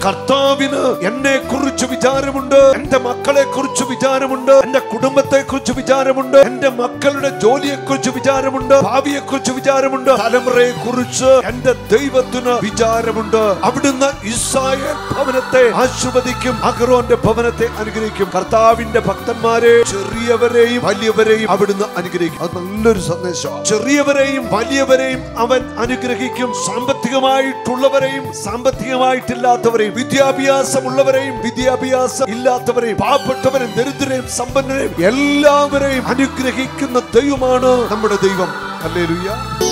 കർത്താവിന് എന്നെ കുറിച്ച് വിചാരമുണ്ട് എന്റെ മക്കളെ കുറിച്ച് വിചാരമുണ്ട് എന്റെ കുടുംബത്തെ കുറിച്ച് വിചാരമുണ്ട് എന്റെ മക്കളുടെ ജോലിയെ കുറിച്ച് വിചാരമുണ്ട് ഭാവിയെ കുറിച്ച് വിചാരമുണ്ട് തലമുറയെ കുറിച്ച് എന്റെ ദൈവത്തിന് വിചാരമുണ്ട് അവിടുന്ന് ഇസ്രായേൽ ഭവനത്തെ ആശീർവദിക്കും അഹ്റോന്റെ ഭവനത്തെ അനുഗ്രഹിക്കും കർത്താവിന്റെ ഭക്തന്മാരെ ചെറിയവരെയും വലിയവരെയും അവിടുന്ന് അനുഗ്രഹിക്കും അത് നല്ലൊരു സന്ദേശമാണ് ചെറിയവരെയും വലിയവരെയും അവൻ അനുഗ്രഹിക്കും സാമ്പത്തികമായിട്ടുള്ളവരെയും സാമ്പത്തികമായിട്ടില്ലാത്തവരെയും വിദ്യാഭ്യാസമുള്ളവരെയും വിദ്യാഭ്യാസം ഇല്ലാത്തവരെയും പാവപ്പെട്ടവരെയും ദരിദ്രരെയും സമ്പന്നരെയും എല്ലാവരെയും അനുഗ്രഹിക്കുന്ന ദൈവമാണ് നമ്മുടെ ദൈവം അല്ലേ